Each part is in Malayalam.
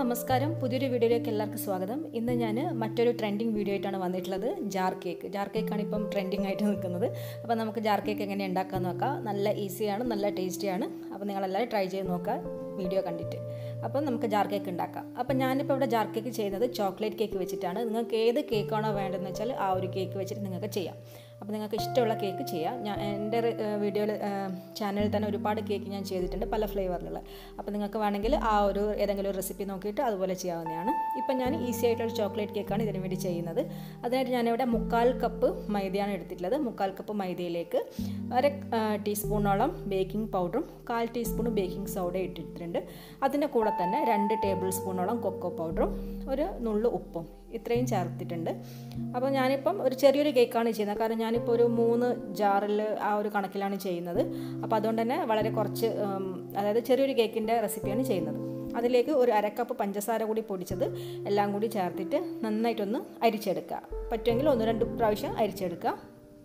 നമസ്കാരം പുതിയൊരു വീഡിയോയിലേക്ക് എല്ലാവർക്കും സ്വാഗതം ഇന്ന് ഞാൻ മറ്റൊരു ട്രെൻഡിങ് വീഡിയോ ആയിട്ടാണ് വന്നിട്ടുള്ളത് ജാർ കേക്ക് ജാർ കേക്കാണ് ഇപ്പം ട്രെൻഡിങ് ആയിട്ട് നിൽക്കുന്നത് അപ്പോൾ നമുക്ക് ജാർ കേക്ക് എങ്ങനെ ഉണ്ടാക്കാൻ നോക്കാം നല്ല ഈസിയാണ് നല്ല ടേസ്റ്റിയാണ് അപ്പോൾ നിങ്ങളെല്ലാവരും ട്രൈ ചെയ്ത് നോക്കുക വീഡിയോ കണ്ടിട്ട് അപ്പം നമുക്ക് ജാർ കേക്ക് ഉണ്ടാക്കാം അപ്പം ഞാനിപ്പോൾ ഇവിടെ ജാർ കേക്ക് ചെയ്യുന്നത് ചോക്ലേറ്റ് കേക്ക് വെച്ചിട്ടാണ് നിങ്ങൾക്ക് ഏത് കേക്കാണോ വേണ്ടതെന്ന് വെച്ചാൽ ആ ഒരു കേക്ക് വെച്ചിട്ട് നിങ്ങൾക്ക് ചെയ്യാം അപ്പോൾ നിങ്ങൾക്ക് ഇഷ്ടമുള്ള കേക്ക് ചെയ്യാം ഞാൻ എൻ്റെ വീഡിയോയിൽ ചാനലിൽ തന്നെ ഒരുപാട് കേക്ക് ഞാൻ ചെയ്തിട്ടുണ്ട് പല ഫ്ലേവറിലുള്ള അപ്പോൾ നിങ്ങൾക്ക് വേണമെങ്കിൽ ആ ഒരു ഏതെങ്കിലും ഒരു റെസിപ്പി നോക്കിയിട്ട് അതുപോലെ ചെയ്യാവുന്നതാണ് ഇപ്പം ഞാൻ ഈസി ആയിട്ടുള്ള ചോക്ലേറ്റ് കേക്കാണ് ഇതിനു വേണ്ടി ചെയ്യുന്നത് അതിനായിട്ട് ഞാനിവിടെ മുക്കാൽ കപ്പ് മൈദയാണ് എടുത്തിട്ടുള്ളത് മുക്കാൽ കപ്പ് മൈദയിലേക്ക് അര ടീസ്പൂണോളം ബേക്കിംഗ് പൗഡറും കാൽ ടീസ്പൂൺ ബേക്കിംഗ് സോഡ ഇട്ടിട്ടുണ്ട് അതിൻ്റെ കൂടെ തന്നെ രണ്ട് ടേബിൾ സ്പൂണോളം കൊക്കോ പൗഡറും ഒരു നുള്ളു ഉപ്പും ഇത്രയും ചേർത്തിട്ടുണ്ട് അപ്പോൾ ഞാനിപ്പം ഒരു ചെറിയൊരു കേക്കാണ് ചെയ്യുന്നത് കാരണം ഞാനിപ്പോൾ ഒരു മൂന്ന് ജാറിൽ ആ ഒരു കണക്കിലാണ് ചെയ്യുന്നത് അപ്പോൾ അതുകൊണ്ട് തന്നെ വളരെ കുറച്ച് അതായത് ചെറിയൊരു കേക്കിൻ്റെ റെസിപ്പിയാണ് ചെയ്യുന്നത് അതിലേക്ക് ഒരു അരക്കപ്പ് പഞ്ചസാര കൂടി പൊടിച്ചത് എല്ലാം കൂടി ചേർത്തിട്ട് നന്നായിട്ടൊന്ന് അരിച്ചെടുക്കുക പറ്റുമെങ്കിൽ ഒന്ന് രണ്ട് പ്രാവശ്യം അരിച്ചെടുക്കുക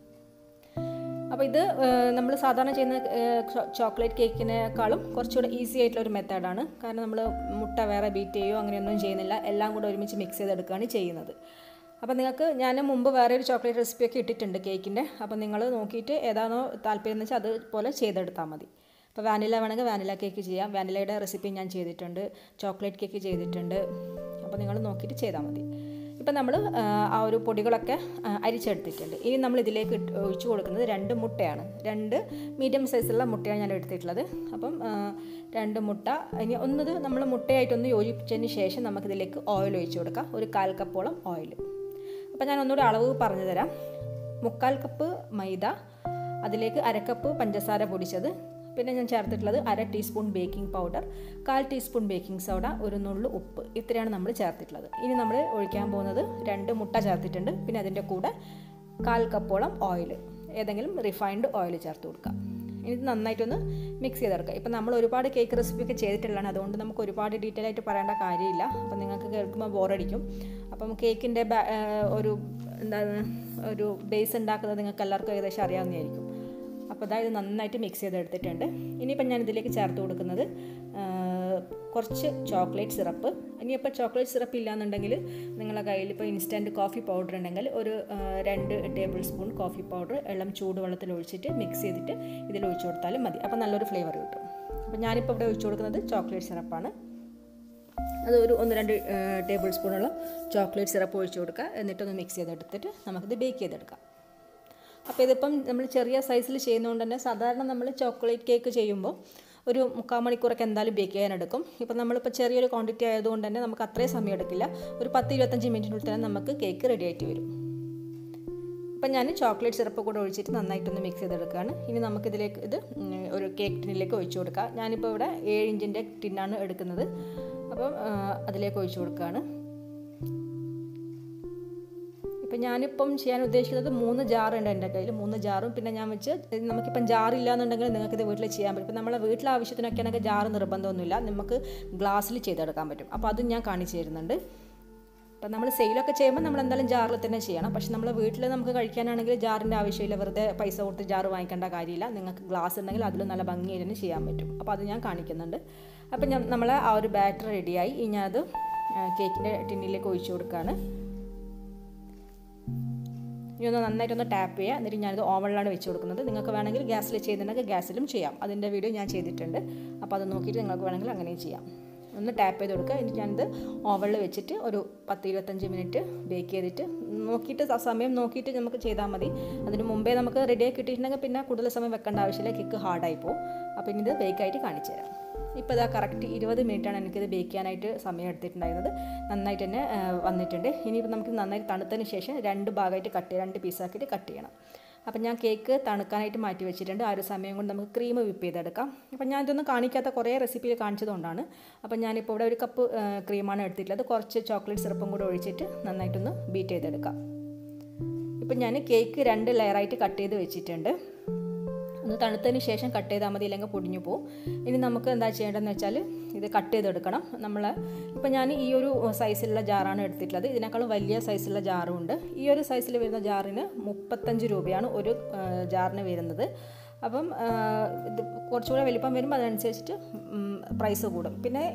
അപ്പോൾ ഇത് നമ്മൾ സാധാരണ ചെയ്യുന്ന ചോക്ലേറ്റ് കേക്കിനേക്കാളും കുറച്ചുകൂടെ ഈസി ആയിട്ടുള്ള ഒരു മെത്തേഡാണ് കാരണം നമ്മൾ മുട്ട വേറെ ബീറ്റ് ചെയ്യുകയോ അങ്ങനെയൊന്നും ചെയ്യുന്നില്ല എല്ലാം കൂടെ ഒരുമിച്ച് മിക്സ് ചെയ്തെടുക്കുകയാണ് ചെയ്യുന്നത് അപ്പോൾ നിങ്ങൾക്ക് ഞാൻ മുമ്പ് വേറെ ഒരു ചോക്ലേറ്റ് റെസിപ്പിയൊക്കെ ഇട്ടിട്ടുണ്ട് കേക്കിൻ്റെ അപ്പോൾ നിങ്ങൾ നോക്കിയിട്ട് ഏതാണോ താല്പര്യം എന്ന് വെച്ചാൽ അതുപോലെ ചെയ്തെടുത്താൽ മതി അപ്പോൾ വാനില വേണമെങ്കിൽ വാനില കേക്ക് ചെയ്യാം വാനിലയുടെ റെസിപ്പി ഞാൻ ചെയ്തിട്ടുണ്ട് ചോക്ലേറ്റ് കേക്ക് ചെയ്തിട്ടുണ്ട് അപ്പോൾ നിങ്ങൾ നോക്കിയിട്ട് ചെയ്താൽ മതി ഇപ്പം നമ്മൾ ആ ഒരു പൊടികളൊക്കെ അരിച്ചെടുത്തിട്ടുണ്ട് ഇനി നമ്മൾ ഇതിലേക്ക് ഒഴിച്ചു കൊടുക്കുന്നത് രണ്ട് മുട്ടയാണ് രണ്ട് മീഡിയം സൈസുള്ള മുട്ടയാണ് ഞാൻ എടുത്തിട്ടുള്ളത് അപ്പം രണ്ട് മുട്ട ഇനി ഒന്നത് നമ്മൾ മുട്ടയായിട്ടൊന്ന് യോജിപ്പിച്ചതിന് ശേഷം നമുക്കിതിലേക്ക് ഓയിൽ ഒഴിച്ചു കൊടുക്കാം ഒരു കാൽ കപ്പോളം ഓയിൽ അപ്പം ഞാൻ ഒന്നുകൂടി അളവ് പറഞ്ഞു തരാം മുക്കാൽ കപ്പ് മൈദ അതിലേക്ക് അരക്കപ്പ് പഞ്ചസാര പൊടിച്ചത് പിന്നെ ഞാൻ ചേർത്തിട്ടുള്ളത് അര ടീസ്പൂൺ ബേക്കിംഗ് പൗഡർ കാൽ ടീസ്പൂൺ ബേക്കിംഗ് സോഡ ഒരു നുള്ളു ഉപ്പ് ഇത്രയാണ് നമ്മൾ ചേർത്തിട്ടുള്ളത് ഇനി നമ്മൾ ഒഴിക്കാൻ പോകുന്നത് രണ്ട് മുട്ട ചേർത്തിട്ടുണ്ട് പിന്നെ അതിൻ്റെ കൂടെ കാൽ കപ്പോളം ഓയിൽ ഏതെങ്കിലും റിഫൈൻഡ് ഓയിൽ ചേർത്ത് കൊടുക്കാം ഇനി നന്നായിട്ടൊന്ന് മിക്സ് ചെയ്തെടുക്കുക ഇപ്പം നമ്മൾ ഒരുപാട് കേക്ക് റെസിപ്പിയൊക്കെ ചെയ്തിട്ടുള്ളതാണ് അതുകൊണ്ട് നമുക്ക് ഒരുപാട് ഡീറ്റെയിൽ ആയിട്ട് പറയേണ്ട കാര്യമില്ല അപ്പം നിങ്ങൾക്ക് കേൾക്കുമ്പോൾ ബോറടിക്കും അപ്പം കേക്കിൻ്റെ ഒരു എന്താണ് ഒരു ബേസ് ഉണ്ടാക്കുന്നത് നിങ്ങൾക്ക് എല്ലാവർക്കും ഏകദേശം അറിയാവുന്നതായിരിക്കും അപ്പോൾ അതായത് നന്നായിട്ട് മിക്സ് ചെയ്തെടുത്തിട്ടുണ്ട് ഇനിയിപ്പം ഞാൻ ഇതിലേക്ക് ചേർത്ത് കൊടുക്കുന്നത് കുറച്ച് ചോക്ലേറ്റ് സിറപ്പ് ഇനിയിപ്പോൾ ചോക്ലേറ്റ് സിറപ്പ് ഇല്ലാന്നുണ്ടെങ്കിൽ നിങ്ങളുടെ കയ്യിൽ ഇപ്പോൾ ഇൻസ്റ്റൻറ്റ് കോഫി പൗഡർ ഉണ്ടെങ്കിൽ ഒരു രണ്ട് ടേബിൾ സ്പൂൺ കോഫി പൗഡർ ഇളം ചൂടുവെള്ളത്തിൽ ഒഴിച്ചിട്ട് മിക്സ് ചെയ്തിട്ട് ഇതിൽ ഒഴിച്ചു കൊടുത്താലും മതി അപ്പോൾ നല്ലൊരു ഫ്ലേവർ കിട്ടും അപ്പോൾ ഞാനിപ്പോൾ ഇവിടെ ഒഴിച്ചു കൊടുക്കുന്നത് ചോക്ലേറ്റ് സിറപ്പാണ് അത് ഒരു ഒന്ന് രണ്ട് ടേബിൾ സ്പൂണോളം ചോക്ലേറ്റ് സിറപ്പ് ഒഴിച്ചു കൊടുക്കുക എന്നിട്ടൊന്ന് മിക്സ് ചെയ്തെടുത്തിട്ട് നമുക്കിത് ബേക്ക് ചെയ്തെടുക്കാം അപ്പോൾ ഇതിപ്പം നമ്മൾ ചെറിയ സൈസിൽ ചെയ്യുന്നതുകൊണ്ട് തന്നെ സാധാരണ നമ്മൾ ചോക്ലേറ്റ് കേക്ക് ചെയ്യുമ്പോൾ ഒരു മുക്കാൽ മണിക്കൂറൊക്കെ എന്തായാലും ബേക്ക് ചെയ്യാനെടുക്കും ഇപ്പം നമ്മളിപ്പോൾ ചെറിയൊരു ക്വാണ്ടിറ്റി ആയതുകൊണ്ട് തന്നെ നമുക്ക് അത്രയും സമയം എടുക്കില്ല ഒരു പത്ത് ഇരുപത്തഞ്ച് മിനിറ്റിനുള്ളിൽ തന്നെ നമുക്ക് കേക്ക് റെഡി ആയിട്ട് വരും അപ്പം ഞാൻ ചോക്ലേറ്റ് സിറപ്പ് കൂടെ ഒഴിച്ചിട്ട് നന്നായിട്ടൊന്ന് മിക്സ് ചെയ്തെടുക്കുകയാണ് ഇനി നമുക്കിതിലേക്ക് ഇത് ഒരു കേക്ക് ടിന്നിലേക്ക് ഒഴിച്ചു കൊടുക്കാം ഞാനിപ്പോൾ ഇവിടെ ഏഴ് ഇഞ്ചിൻ്റെ ടിന്നാണ് എടുക്കുന്നത് അപ്പം അതിലേക്ക് ഒഴിച്ചു കൊടുക്കുകയാണ് ഇപ്പം ഞാനിപ്പം ചെയ്യാൻ ഉദ്ദേശിക്കുന്നത് മൂന്ന് ജാറുണ്ട് എൻ്റെ കയ്യിൽ മൂന്ന് ജാറും പിന്നെ ഞാൻ വെച്ച് നമുക്കിപ്പം ജാറില്ല എന്നുണ്ടെങ്കിൽ നിങ്ങൾക്കിത് വീട്ടിൽ ചെയ്യാൻ പറ്റും ഇപ്പം നമ്മളെ വീട്ടിലെ ആവശ്യത്തിനൊക്കെ ആണെങ്കിൽ ജാറ് നിർബന്ധമൊന്നുമില്ല നമുക്ക് ഗ്ലാസ്സിൽ ചെയ്തെടുക്കാൻ പറ്റും അപ്പോൾ അതും ഞാൻ കാണിച്ചു തരുന്നുണ്ട് അപ്പം നമ്മൾ സെയിലൊക്കെ ചെയ്യുമ്പോൾ നമ്മൾ എന്തായാലും ജാറിൽ തന്നെ ചെയ്യണം പക്ഷെ നമ്മൾ വീട്ടിൽ നമുക്ക് കഴിക്കാനാണെങ്കിൽ ജാറിൻ്റെ ആവശ്യമില്ല വെറുതെ പൈസ കൊടുത്ത് ജാറ് വാങ്ങിക്കേണ്ട കാര്യമില്ല നിങ്ങൾക്ക് ഗ്ലാസ് ഉണ്ടെങ്കിൽ അതിൽ നല്ല ഭംഗിയായി തന്നെ ചെയ്യാൻ പറ്റും അപ്പോൾ അത് ഞാൻ കാണിക്കുന്നുണ്ട് അപ്പം ഞാൻ നമ്മൾ ആ ഒരു ബാറ്റർ റെഡിയായി ഇനി ഞാനത് കേക്കിൻ്റെ ടിന്നിലേക്ക് ഒഴിച്ചു കൊടുക്കുകയാണ് ഇനി ഒന്ന് നന്നായിട്ടൊന്ന് ടാപ്പ് ചെയ്യുക എന്നിട്ട് ഞാനിത് ഓവനിലാണ് വെച്ച് കൊടുക്കുന്നത് നിങ്ങൾക്ക് വേണമെങ്കിൽ ഗ്യാസിൽ ചെയ്യുന്നുണ്ടെങ്കിൽ ഗ്യാസിലും ചെയ്യാം അതിൻ്റെ വീഡിയോ ഞാൻ ചെയ്തിട്ടുണ്ട് അപ്പോൾ അത് നോക്കിയിട്ട് നിങ്ങൾക്ക് വേണമെങ്കിൽ അങ്ങനെയും ചെയ്യാം ഒന്ന് ടാപ്പ് ചെയ്ത് കൊടുക്കുക എന്നിട്ട് ഞാനിത് ഓവനിൽ വെച്ചിട്ട് ഒരു പത്ത് ഇരുപത്തഞ്ച് മിനിറ്റ് ബേക്ക് ചെയ്തിട്ട് നോക്കിയിട്ട് ആ സമയം നോക്കിയിട്ട് നമുക്ക് ചെയ്താൽ മതി അതിന് മുമ്പേ നമുക്ക് റെഡിയായി കിട്ടിയിട്ടുണ്ടെങ്കിൽ പിന്നെ കൂടുതൽ സമയം വെക്കേണ്ട ആവശ്യമില്ല കേക്ക് ഹാർഡായി പോകും അപ്പോൾ ഇനി ഇത് ബേക്കായിട്ട് കാണിച്ചു തരാം ഇപ്പോൾ ഇതാ കറക്റ്റ് ഇരുപത് മിനിറ്റാണ് എനിക്കിത് ബേക്ക് ചെയ്യാനായിട്ട് സമയം എടുത്തിട്ടുണ്ടായിരുന്നത് നന്നായിട്ട് തന്നെ വന്നിട്ടുണ്ട് ഇനിയിപ്പോൾ നമുക്ക് നന്നായിട്ട് തണുത്തതിന് ശേഷം രണ്ട് ഭാഗമായിട്ട് കട്ട് രണ്ട് പീസാക്കിയിട്ട് കട്ട് ചെയ്യണം അപ്പം ഞാൻ കേക്ക് തണുക്കാനായിട്ട് മാറ്റി വെച്ചിട്ടുണ്ട് ആ ഒരു സമയം കൊണ്ട് നമുക്ക് ക്രീം വിപ്പ് ചെയ്തെടുക്കാം അപ്പം ഞാൻ ഇതൊന്നും കാണിക്കാത്ത കുറേ റെസിപ്പിയിൽ കാണിച്ചതുകൊണ്ടാണ് അപ്പം ഞാനിപ്പോൾ ഇവിടെ ഒരു കപ്പ് ക്രീമാണ് എടുത്തിട്ടുള്ളത് കുറച്ച് ചോക്ലേറ്റ് സിറപ്പും കൂടെ ഒഴിച്ചിട്ട് നന്നായിട്ടൊന്ന് ബീറ്റ് ചെയ്തെടുക്കാം ഇപ്പം ഞാൻ കേക്ക് രണ്ട് ലെയറായിട്ട് കട്ട് ചെയ്ത് വെച്ചിട്ടുണ്ട് ഒന്ന് തണുത്തതിന് ശേഷം കട്ട് ചെയ്താൽ മതി ഇല്ലെങ്കിൽ പൊടിഞ്ഞു പോകും ഇനി നമുക്ക് എന്താ ചെയ്യേണ്ടതെന്ന് വെച്ചാൽ ഇത് കട്ട് ചെയ്തെടുക്കണം നമ്മൾ ഇപ്പോൾ ഞാൻ ഈ ഒരു സൈസിലുള്ള ജാറാണ് എടുത്തിട്ടുള്ളത് ഇതിനേക്കാളും വലിയ സൈസിലുള്ള ജാറും ഉണ്ട് ഈ ഒരു സൈസിൽ വരുന്ന ജാറിന് മുപ്പത്തഞ്ച് രൂപയാണ് ഒരു ജാറിന് വരുന്നത് അപ്പം ഇത് കുറച്ചുകൂടെ വലിപ്പം വരുമ്പോൾ അതനുസരിച്ചിട്ട് പ്രൈസ് കൂടും പിന്നെ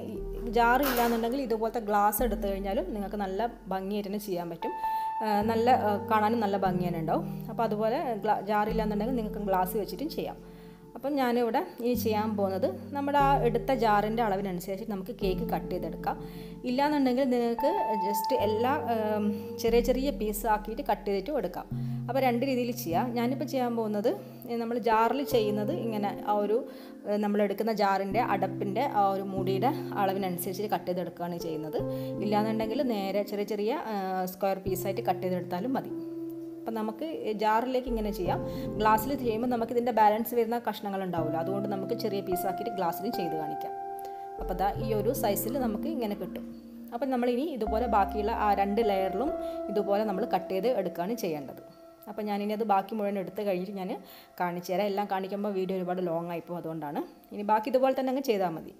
ജാറ് ഇല്ലാന്നുണ്ടെങ്കിൽ ഇതുപോലത്തെ ഗ്ലാസ് എടുത്തു കഴിഞ്ഞാലും നിങ്ങൾക്ക് നല്ല ഭംഗിയായിട്ട് തന്നെ ചെയ്യാൻ പറ്റും നല്ല കാണാനും നല്ല ഭംഗി തന്നെ ഉണ്ടാവും അപ്പോൾ അതുപോലെ ഗ്ലാ ജാറില്ലാന്നുണ്ടെങ്കിൽ നിങ്ങൾക്ക് ഗ്ലാസ് വെച്ചിട്ടും ചെയ്യാം അപ്പം ഞാനിവിടെ ഇനി ചെയ്യാൻ പോകുന്നത് നമ്മുടെ ആ എടുത്ത ജാറിൻ്റെ അളവിനനുസരിച്ച് നമുക്ക് കേക്ക് കട്ട് ചെയ്തെടുക്കാം ഇല്ലാന്നുണ്ടെങ്കിൽ നിങ്ങൾക്ക് ജസ്റ്റ് എല്ലാ ചെറിയ ചെറിയ പീസ് ആക്കിയിട്ട് കട്ട് ചെയ്തിട്ടും എടുക്കാം അപ്പോൾ രണ്ട് രീതിയിൽ ചെയ്യാം ഞാനിപ്പോൾ ചെയ്യാൻ പോകുന്നത് നമ്മൾ ജാറിൽ ചെയ്യുന്നത് ഇങ്ങനെ ആ ഒരു നമ്മൾ എടുക്കുന്ന ജാറിൻ്റെ അടപ്പിൻ്റെ ആ ഒരു മുടിയുടെ അളവിനനുസരിച്ച് കട്ട് ചെയ്തെടുക്കുകയാണ് ചെയ്യുന്നത് ഇല്ലാന്നുണ്ടെങ്കിൽ നേരെ ചെറിയ ചെറിയ സ്ക്വയർ പീസായിട്ട് കട്ട് ചെയ്തെടുത്താലും മതി അപ്പം നമുക്ക് ജാറിലേക്ക് ഇങ്ങനെ ചെയ്യാം ഗ്ലാസ്സിൽ ചെയ്യുമ്പോൾ നമുക്ക് ഇതിൻ്റെ ബാലൻസ് വരുന്ന കഷ്ണങ്ങൾ ഉണ്ടാവില്ല അതുകൊണ്ട് നമുക്ക് ചെറിയ പീസാക്കിയിട്ട് ഗ്ലാസ്സിൽ ചെയ്ത് കാണിക്കാം അപ്പോൾ ദാ ഈ ഒരു സൈസിൽ നമുക്ക് ഇങ്ങനെ കിട്ടും അപ്പം നമ്മളിനി ഇതുപോലെ ബാക്കിയുള്ള ആ രണ്ട് ലെയറിലും ഇതുപോലെ നമ്മൾ കട്ട് ചെയ്ത് എടുക്കുകയാണ് ചെയ്യേണ്ടത് അപ്പോൾ ഞാനിനി അത് ബാക്കി മുഴുവൻ എടുത്ത് കഴിഞ്ഞിട്ട് ഞാൻ കാണിച്ചു തരാം എല്ലാം കാണിക്കുമ്പോൾ വീഡിയോ ഒരുപാട് ലോങ് ആയിപ്പോൾ അതുകൊണ്ടാണ് ഇനി ബാക്കി ഇതുപോലെ തന്നെ അങ്ങ് ചെയ്താൽ മതി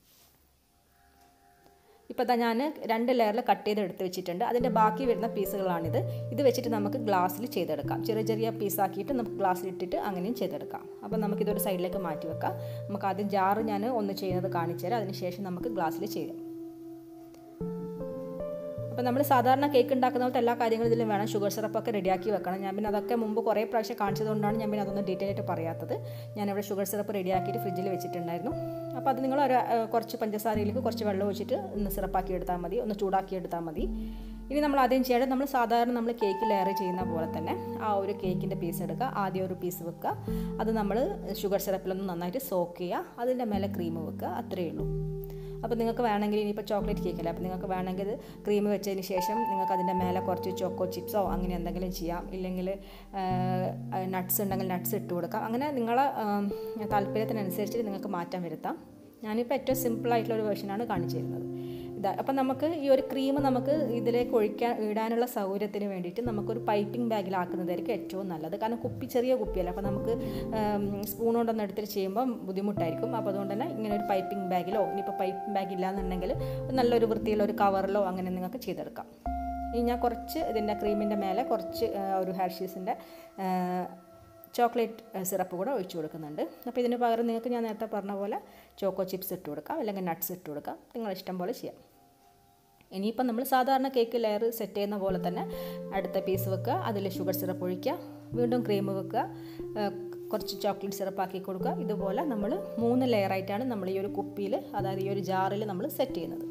ഇപ്പോൾ ഇതാ ഞാൻ രണ്ട് ലെയറിൽ കട്ട് ചെയ്ത് എടുത്ത് വെച്ചിട്ടുണ്ട് അതിൻ്റെ ബാക്കി വരുന്ന പീസുകളാണിത് ഇത് വെച്ചിട്ട് നമുക്ക് ഗ്ലാസ്സിൽ ചെയ്തെടുക്കാം ചെറിയ ചെറിയ പീസാക്കിയിട്ട് നമുക്ക് ഗ്ലാസ്സിൽ ഇട്ടിട്ട് അങ്ങനെയും ചെയ്തെടുക്കാം അപ്പോൾ നമുക്കിതൊരു സൈഡിലേക്ക് മാറ്റി വെക്കാം നമുക്ക് ആദ്യം ജാറ് ഞാൻ ഒന്ന് ചെയ്യുന്നത് കാണിച്ചു തരാം അതിനുശേഷം നമുക്ക് ഗ്ലാസ്സിൽ ചെയ്യാം അപ്പോൾ നമ്മൾ സാധാരണ കേക്ക് ഉണ്ടാക്കുന്ന പോലത്തെ എല്ലാ കാര്യങ്ങളും ഇതിലും വേണം ഷുഗർ സിറപ്പൊക്കെ റെഡിയാക്കി വെക്കണം ഞാൻ പിന്നെ അതൊക്കെ മുമ്പ് കുറേ പ്രാവശ്യം കാണിച്ചതുകൊണ്ടാണ് ഞാൻ പിന്നെ അതൊന്നും ഡീറ്റെയിൽ ആയിട്ട് പറയാത്തത് ഞാനിവിടെ ഷുഗർ സിറപ്പ് റെഡിയാക്കിയിട്ട് ഫ്രിഡ്ജിൽ വെച്ചിട്ടുണ്ടായിരുന്നു അപ്പോൾ അത് നിങ്ങൾ ഒരു കുറച്ച് പഞ്ചസാരയിലേക്ക് കുറച്ച് വെള്ളം ഒഴിച്ചിട്ട് ഒന്ന് സിറപ്പാക്കി എടുത്താൽ മതി ഒന്ന് ചൂടാക്കി എടുത്താൽ മതി ഇനി നമ്മൾ ആദ്യം ചെയ്യേണ്ടത് നമ്മൾ സാധാരണ നമ്മൾ കേക്ക് ലെയർ ചെയ്യുന്ന പോലെ തന്നെ ആ ഒരു കേക്കിൻ്റെ പീസ് എടുക്കുക ആദ്യം ഒരു പീസ് വെക്കുക അത് നമ്മൾ ഷുഗർ സിറപ്പിലൊന്ന് നന്നായിട്ട് സോക്ക് ചെയ്യുക അതിൻ്റെ മേലെ ക്രീം വെക്കുക അത്രയേ ഉള്ളൂ അപ്പോൾ നിങ്ങൾക്ക് വേണമെങ്കിൽ ഇനിയിപ്പോൾ ചോക്ലേറ്റ് കേക്കല്ലേ അപ്പോൾ നിങ്ങൾക്ക് വേണമെങ്കിൽ ക്രീം വെച്ചതിന് ശേഷം നിങ്ങൾക്ക് അതിൻ്റെ മേലെ കുറച്ച് ചോക്കോ ചിപ്സോ അങ്ങനെ എന്തെങ്കിലും ചെയ്യാം ഇല്ലെങ്കിൽ നട്ട്സ് ഉണ്ടെങ്കിൽ നട്ട്സ് ഇട്ട് കൊടുക്കാം അങ്ങനെ നിങ്ങളെ താല്പര്യത്തിനനുസരിച്ച് നിങ്ങൾക്ക് മാറ്റം വരുത്താം ഞാനിപ്പോൾ ഏറ്റവും സിമ്പിളായിട്ടുള്ള ഒരു വേർഷനാണ് കാണിച്ചു തരുന്നത് ഇതാ അപ്പം നമുക്ക് ഈ ഒരു ക്രീം നമുക്ക് ഇതിലേക്ക് ഒഴിക്കാൻ ഇടാനുള്ള സൗകര്യത്തിന് വേണ്ടിയിട്ട് നമുക്കൊരു പൈപ്പിംഗ് ബാഗിലാക്കുന്നതായിരിക്കും ഏറ്റവും നല്ലത് കാരണം കുപ്പി ചെറിയ കുപ്പിയല്ല അപ്പോൾ നമുക്ക് സ്പൂൺ കൊണ്ടൊന്നും എടുത്തിട്ട് ചെയ്യുമ്പോൾ ബുദ്ധിമുട്ടായിരിക്കും അപ്പോൾ അതുകൊണ്ട് തന്നെ ഇങ്ങനെ ഒരു പൈപ്പിംഗ് ബാഗിലോ ഇനിയിപ്പോൾ പൈപ്പിംഗ് ബാഗ് ഇല്ലാന്നുണ്ടെങ്കിൽ നല്ലൊരു വൃത്തിയുള്ള ഒരു കവറിലോ അങ്ങനെ നിങ്ങൾക്ക് ചെയ്തെടുക്കാം ഇനി ഞാൻ കുറച്ച് ഇതിൻ്റെ ക്രീമിൻ്റെ മേലെ കുറച്ച് ഒരു ഹെർഷീസിൻ്റെ ചോക്ലേറ്റ് സിറപ്പ് കൂടെ ഒഴിച്ചു കൊടുക്കുന്നുണ്ട് അപ്പോൾ ഇതിന് പകരം നിങ്ങൾക്ക് ഞാൻ നേരത്തെ പറഞ്ഞ പോലെ ചോക്കോ ചിപ്സ് ഇട്ട് കൊടുക്കാം അല്ലെങ്കിൽ നട്ട്സ് ഇട്ട് കൊടുക്കാം നിങ്ങൾ ഇഷ്ടം പോലെ ചെയ്യാം ഇനിയിപ്പം നമ്മൾ സാധാരണ കേക്ക് ലെയർ സെറ്റ് ചെയ്യുന്ന പോലെ തന്നെ അടുത്ത പീസ് വെക്കുക അതിൽ ഷുഗർ സിറപ്പ് ഒഴിക്കുക വീണ്ടും ക്രീം വെക്കുക കുറച്ച് ചോക്ലേറ്റ് സിറപ്പ് ആക്കി കൊടുക്കുക ഇതുപോലെ നമ്മൾ മൂന്ന് ലെയറായിട്ടാണ് നമ്മൾ ഈ ഒരു കുപ്പിയിൽ അതായത് ഈ ഒരു ജാറിൽ നമ്മൾ സെറ്റ് ചെയ്യുന്നത്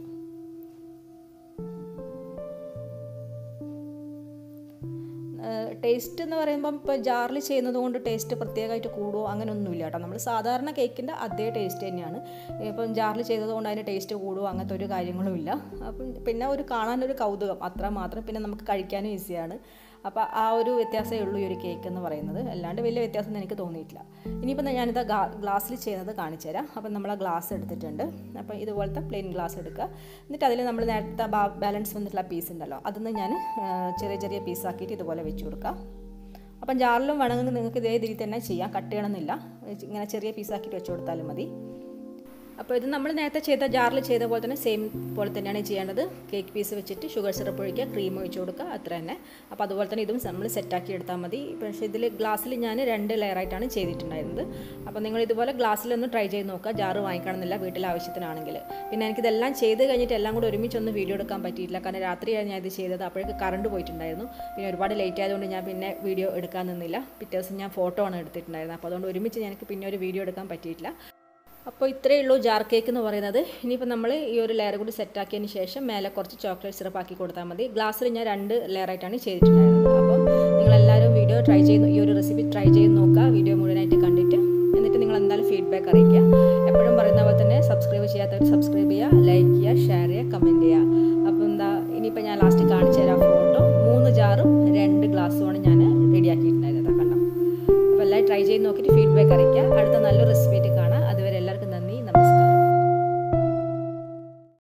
ടേസ്റ്റ് എന്ന് പറയുമ്പം ഇപ്പോൾ ജാറിൽ ചെയ്യുന്നത് കൊണ്ട് ടേസ്റ്റ് പ്രത്യേകമായിട്ട് കൂടുമോ അങ്ങനെയൊന്നുമില്ല കേട്ടോ നമ്മൾ സാധാരണ കേക്കിൻ്റെ അതേ ടേസ്റ്റ് തന്നെയാണ് ഇപ്പം ജാറിൽ ചെയ്തത് കൊണ്ട് അതിൻ്റെ ടേസ്റ്റ് കൂടുമോ അങ്ങനത്തെ ഒരു കാര്യങ്ങളും ഇല്ല അപ്പം പിന്നെ ഒരു കാണാനൊരു കൗതുകം അത്ര മാത്രം പിന്നെ നമുക്ക് കഴിക്കാനും ഈസിയാണ് അപ്പോൾ ആ ഒരു വ്യത്യാസമേ ഉള്ളൂ ഈ ഒരു കേക്ക് എന്ന് പറയുന്നത് അല്ലാണ്ട് വലിയ വ്യത്യാസം എനിക്ക് തോന്നിയിട്ടില്ല ഇനിയിപ്പോൾ ഞാനിത് ഗ്ലാസ്സിൽ ചെയ്യുന്നത് കാണിച്ചു തരാം അപ്പം നമ്മൾ ആ ഗ്ലാസ് എടുത്തിട്ടുണ്ട് അപ്പോൾ ഇതുപോലത്തെ പ്ലെയിൻ ഗ്ലാസ് എടുക്കുക എന്നിട്ട് അതിൽ നമ്മൾ നേരത്തെ ബാലൻസ് വന്നിട്ടുള്ള പീസ് ഉണ്ടല്ലോ അതൊന്ന് ഞാൻ ചെറിയ ചെറിയ പീസാക്കിയിട്ട് ഇതുപോലെ വെച്ച് കൊടുക്കാം അപ്പം ജാറിലും വേണമെങ്കിൽ നിങ്ങൾക്ക് ഇതേ രീതിയിൽ തന്നെ ചെയ്യാം കട്ട് ചെയ്യണമെന്നില്ല ഇങ്ങനെ ചെറിയ പീസാക്കിയിട്ട് വെച്ച് കൊടുത്താലും മതി അപ്പോൾ ഇത് നമ്മൾ നേരത്തെ ചെയ്ത ജാറിൽ ചെയ്ത പോലെ തന്നെ സെയിം പോലെ തന്നെയാണ് ചെയ്യേണ്ടത് കേക്ക് പീസ് വെച്ചിട്ട് ഷുഗർ സിറപ്പ് ഒഴിക്കുക ക്രീം ഒഴിച്ച് കൊടുക്കുക അത്ര തന്നെ അപ്പോൾ അതുപോലെ തന്നെ ഇതും നമ്മൾ സെറ്റാക്കി എടുത്താൽ മതി പക്ഷേ ഇതിൽ ഗ്ലാസ്സിൽ ഞാൻ രണ്ട് ലെയറായിട്ടാണ് ചെയ്തിട്ടുണ്ടായിരുന്നത് അപ്പോൾ നിങ്ങൾ ഇതുപോലെ ഗ്ലാസ്സിലൊന്ന് ട്രൈ ചെയ്ത് നോക്കുക ജാറ് വാങ്ങിക്കണമെന്നില്ല വീട്ടിലെ ആവശ്യത്തിനാണെങ്കിൽ പിന്നെ എനിക്കിതെല്ലാം ചെയ്ത് കഴിഞ്ഞിട്ട് എല്ലാം കൂടെ ഒരുമിച്ചൊന്ന് വീഡിയോ എടുക്കാൻ പറ്റിയിട്ടില്ല കാരണം രാത്രിയാണ് ഞാൻ ഇത് ചെയ്തത് അപ്പോഴേക്ക് കറണ്ട് പോയിട്ടുണ്ടായിരുന്നു പിന്നെ ഒരുപാട് ലേറ്റ് ആയതുകൊണ്ട് ഞാൻ പിന്നെ വീഡിയോ എടുക്കാൻ നിന്നില്ല പിറ്റേ ദിവസം ഞാൻ ഫോട്ടോ ആണ് എടുത്തിട്ടുണ്ടായിരുന്നത് അപ്പോൾ അതുകൊണ്ട് ഒരുമിച്ച് എനിക്ക് പിന്നെ ഒരു വീഡിയോ എടുക്കാൻ പറ്റിയിട്ടില്ല അപ്പോൾ ഇത്രയേ ഉള്ളൂ ജാർ കേക്ക് എന്ന് പറയുന്നത് ഇനിയിപ്പോൾ നമ്മൾ ഈ ഒരു ലെയർ കൂടി സെറ്റാക്കിയതിന് ശേഷം മേലെ കുറച്ച് ചോക്ലേറ്റ് സിറപ്പ് ആക്കി കൊടുത്താൽ മതി ഗ്ലാസ്സിൽ ഞാൻ രണ്ട് ലെയറായിട്ടാണ് ചെയ്തിട്ടുണ്ടായിരുന്നത് അപ്പം നിങ്ങളെല്ലാവരും വീഡിയോ ട്രൈ ചെയ്ത് ഈ ഒരു റെസിപ്പി ട്രൈ ചെയ്ത് നോക്കുക വീഡിയോ മുഴുവനായിട്ട് കണ്ടിട്ട് എന്നിട്ട് നിങ്ങൾ എന്തായാലും ഫീഡ്ബാക്ക് അറിയിക്കുക എപ്പോഴും പറയുന്ന പോലെ തന്നെ സബ്സ്ക്രൈബ് ചെയ്യാത്തവർ സബ്സ്ക്രൈബ് ചെയ്യുക ലൈക്ക് ചെയ്യുക ഷെയർ ചെയ്യുക കമൻറ്റ് ചെയ്യുക അപ്പോൾ എന്താ ഇനിയിപ്പോൾ ഞാൻ ലാസ്റ്റ് കാണിച്ചു തരാം ഫോട്ടോ മൂന്ന് ജാറും രണ്ട് ഗ്ലാസ്സുമാണ് ഞാൻ റെഡിയാക്കിയിട്ടുണ്ടായിരുന്നത് കണ്ടോ അപ്പോൾ എല്ലാവരും ട്രൈ ചെയ്ത് നോക്കിയിട്ട് ഫീഡ്ബാക്ക് അറിയിക്കുക അടുത്ത നല്ലൊരു റെസിപ്പി ആയിട്ട് കാണാം